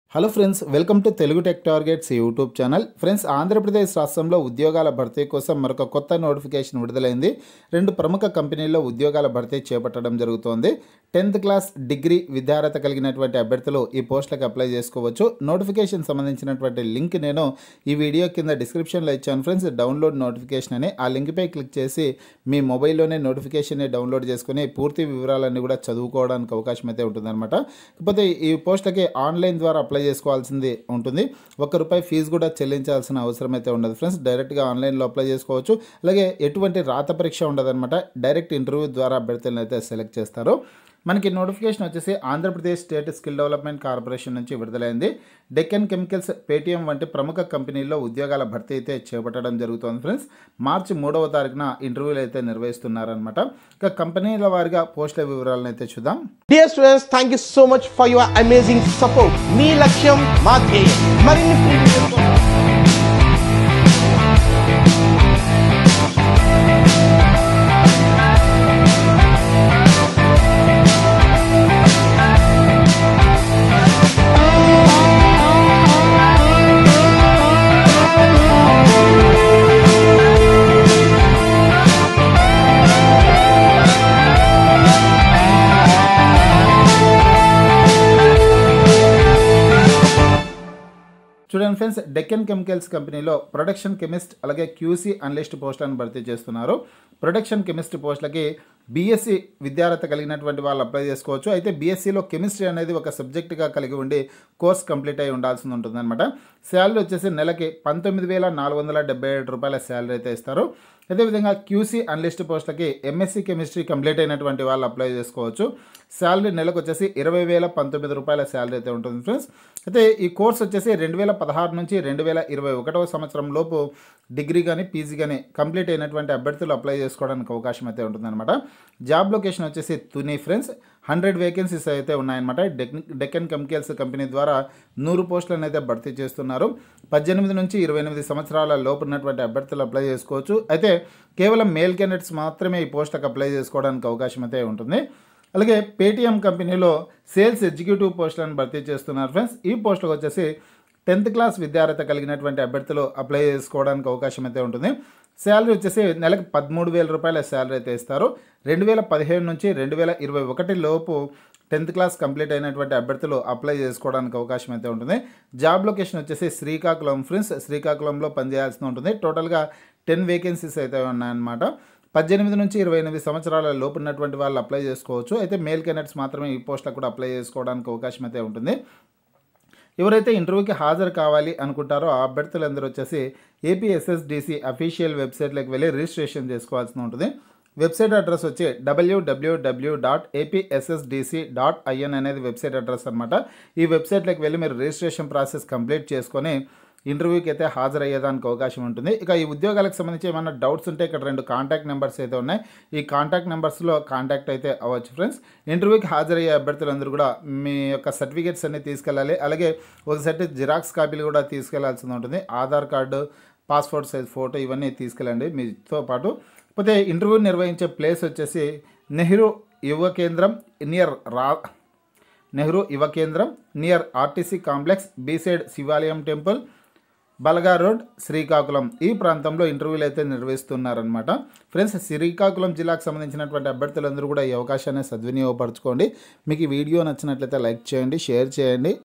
hello friends welcome to Telugu tech targets YouTube channel friends Andhra Pradesh రాష్ట్రంలో ఉద్యోగాల భర్తీ కోసం మరొక కొత్త నోటిఫికేషన్ విడుదలైంది రెండు ప్రముఖ కంపెనీల్లో ఉద్యోగాల భర్తీ చేపట్టడం జరుగుతోంది టెన్త్ క్లాస్ డిగ్రీ విద్యార్హత కలిగినటువంటి అభ్యర్థులు ఈ పోస్టులకు అప్లై చేసుకోవచ్చు నోటిఫికేషన్ సంబంధించినటువంటి లింక్ నేను ఈ వీడియో కింద డిస్క్రిప్షన్లో ఇచ్చాను ఫ్రెండ్స్ డౌన్లోడ్ నోటిఫికేషన్ అని ఆ లింక్పై క్లిక్ చేసి మీ మొబైల్లోనే నోటిఫికేషన్ని డౌన్లోడ్ చేసుకుని పూర్తి వివరాలన్నీ కూడా చదువుకోవడానికి అవకాశం అయితే ఉంటుందన్నమాట కాకపోతే ఈ పోస్టులకి ఆన్లైన్ ద్వారా అప్లై చేసుకోవాల్సింది ఉంటుంది ఒక్క రూపాయి ఫీజు కూడా చెల్లించాల్సిన అవసరం అయితే ఉండదు ఫ్రెండ్స్ డైరెక్ట్గా ఆన్లైన్లో అప్లై చేసుకోవచ్చు అలాగే ఎటువంటి రాత పరీక్ష ఉండదన్నమాట డైరెక్ట్ ఇంటర్వ్యూ ద్వారా అభ్యర్థులను అయితే సెలెక్ట్ చేస్తారు మనకి నోటిఫికేషన్ వచ్చేసి Andhra Pradesh state skill development corporation నుంచి విడుదలైంది డెక్కన్ కెమికల్స్ పేటీఎం వంటి ప్రముఖ కంపెనీల్లో ఉద్యోగాల భర్తీ అయితే చేపట్టడం జరుగుతోంది ఫ్రెండ్స్ మార్చి మూడవ తారీఖున ఇంటర్వ్యూలు అయితే నిర్వహిస్తున్నారనమాట ఇక కంపెనీల వారిగా పోస్టుల వివరాలను అయితే చూద్దాం dear students thank you so much for your amazing support మీ లక్ష్యం మా ధ్యేయం మరిన్ని వీడియోల కోసం చూడండి ఫ్రెండ్స్ డెక్కన్ కెమికల్స్ కంపెనీలో ప్రొడక్షన్ కెమిస్ట్ అలాగే క్యూసీ అనలిస్ట్ పోస్టులను భర్తీ చేస్తున్నారు ప్రొడక్షన్ కెమిస్ట్ పోస్టులకి బీఎస్సీ విద్యార్హత కలిగినటువంటి వాళ్ళు అప్లై చేసుకోవచ్చు అయితే బీఎస్సీలో కెమిస్ట్రీ అనేది ఒక సబ్జెక్టుగా కలిగి ఉండి కోర్స్ కంప్లీట్ అయి ఉండాల్సి ఉంటుందన్నమాట శాలరీ వచ్చేసి నెలకి పంతొమ్మిది వేల నాలుగు వందల డెబ్బై ఏడు రూపాయల శాలరీ అయితే ఇస్తారు అదేవిధంగా క్యూసీ అనలిస్ట్ పోస్టులకి ఎంఎస్సీ కెమిస్ట్రీ కంప్లీట్ అయినటువంటి వాళ్ళు అప్లై చేసుకోవచ్చు శాలరీ నెలకు వచ్చేసి ఇరవై వేల పంతొమ్మిది రూపాయల శాలరీ అయితే ఉంటుంది ఫ్రెండ్స్ అయితే ఈ కోర్స్ వచ్చేసి రెండు వేల పదహారు నుంచి రెండు వేల ఇరవై ఒకటవ సంవత్సరం లోపు డిగ్రీ కానీ పీజీ కానీ కంప్లీట్ అయినటువంటి అభ్యర్థులు అప్లై చేసుకోవడానికి అవకాశం అయితే ఉంటుందన్నమాట జాబ్ లొకేషన్ వచ్చేసి తుని ఫ్రెండ్స్ హండ్రెడ్ వేకెన్సీస్ అయితే ఉన్నాయన్నమాట డెక్ డెక్కన్ కెమికల్స్ కంపెనీ ద్వారా నూరు పోస్టులను అయితే భర్తీ చేస్తున్నారు పద్దెనిమిది నుంచి ఇరవై ఎనిమిది సంవత్సరాల లోపు ఉన్నటువంటి అభ్యర్థులు అప్లై చేసుకోవచ్చు అయితే కేవలం మేల్ క్యాండిడేట్స్ మాత్రమే ఈ పోస్టులకు అప్లై చేసుకోవడానికి అవకాశం అయితే ఉంటుంది అలాగే పేటీఎం కంపెనీలో సేల్స్ ఎగ్జిక్యూటివ్ పోస్టులను భర్తీ చేస్తున్నారు ఫ్రెండ్స్ ఈ పోస్టులకు వచ్చేసి టెన్త్ క్లాస్ విద్యార్హత కలిగినటువంటి అభ్యర్థులు అప్లై చేసుకోవడానికి అవకాశం అయితే ఉంటుంది శాలరీ వచ్చేసి నెలకు పదమూడు వేల రూపాయల శాలరీ అయితే ఇస్తారు రెండు వేల పదిహేను నుంచి రెండు వేల ఇరవై ఒకటి లోపు టెన్త్ క్లాస్ కంప్లీట్ అయినటువంటి అభ్యర్థులు అప్లై చేసుకోవడానికి అవకాశం అయితే ఉంటుంది జాబ్ లొకేషన్ వచ్చేసి శ్రీకాకుళం ఫ్రెండ్స్ శ్రీకాకుళంలో పనిచేయాల్సి ఉంటుంది టోటల్గా టెన్ వేకెన్సీస్ అయితే ఉన్నాయన్నమాట పద్దెనిమిది నుంచి ఇరవై ఎనిమిది సంవత్సరాల లోపు ఉన్నటువంటి వాళ్ళు అప్లై చేసుకోవచ్చు అయితే మేల్ కెనెట్స్ మాత్రమే ఈ పోస్టులకు కూడా అప్లై చేసుకోవడానికి అవకాశం అయితే ఉంటుంది ఎవరైతే ఇంటర్వ్యూకి హాజరు కావాలి అనుకుంటారో ఆ అభ్యర్థులందరూ వచ్చేసి ఏపీఎస్ఎస్డిసి అఫీషియల్ వెబ్సైట్లోకి వెళ్ళి రిజిస్ట్రేషన్ చేసుకోవాల్సి ఉంటుంది వెబ్సైట్ అడ్రస్ వచ్చి డబ్ల్యూడబ్ల్యూడబ్ల్యూ డాట్ ఏపీఎస్ఎస్డిసి డాట్ ఐఎన్ అనేది వెబ్సైట్ అడ్రస్ అనమాట ఈ వెబ్సైట్లోకి వెళ్ళి మీరు రిజిస్ట్రేషన్ ప్రాసెస్ కంప్లీట్ చేసుకొని ఇంటర్వ్యూకి అయితే హాజరయ్యేదానికి అవకాశం ఉంటుంది ఇక ఈ ఉద్యోగాలకు సంబంధించి ఏమైనా డౌట్స్ ఉంటే ఇక్కడ రెండు కాంటాక్ట్ నెంబర్స్ అయితే ఉన్నాయి ఈ కాంటాక్ట్ నెంబర్స్లో కాంటాక్ట్ అయితే అవ్వచ్చు ఫ్రెండ్స్ ఇంటర్వ్యూకి హాజరయ్యే అభ్యర్థులందరూ కూడా మీ యొక్క సర్టిఫికేట్స్ అన్ని తీసుకెళ్ళాలి అలాగే ఒక సెట్ జిరాక్స్ కాపీలు కూడా తీసుకెళ్లాల్సి ఉంటుంది Aadhaar card passport size photo ఇవన్నీ తీసుకెళ్ళండి మీతో పాటు పోతే ఇంటర్వ్యూ నిర్వహించే ప్లేస్ వచ్చేసి నెహ్రూ యువ కేంద్రం నియర్ రా నెహ్రూ యువ కేంద్రం నియర్ ఆర్టీసీ కాంప్లెక్స్ బీసైడ్ శివాలయం టెంపుల్ బలగా రోడ్ శ్రీకాకుళం ఈ ప్రాంతంలో ఇంటర్వ్యూలు అయితే నిర్వహిస్తున్నారనమాట ఫ్రెండ్స్ శ్రీకాకుళం జిల్లాకు సంబంధించినటువంటి అభ్యర్థులందరూ కూడా ఈ అవకాశాన్ని సద్వినియోగపరచుకోండి మీకు ఈ వీడియో నచ్చినట్లయితే లైక్ చేయండి షేర్ చేయండి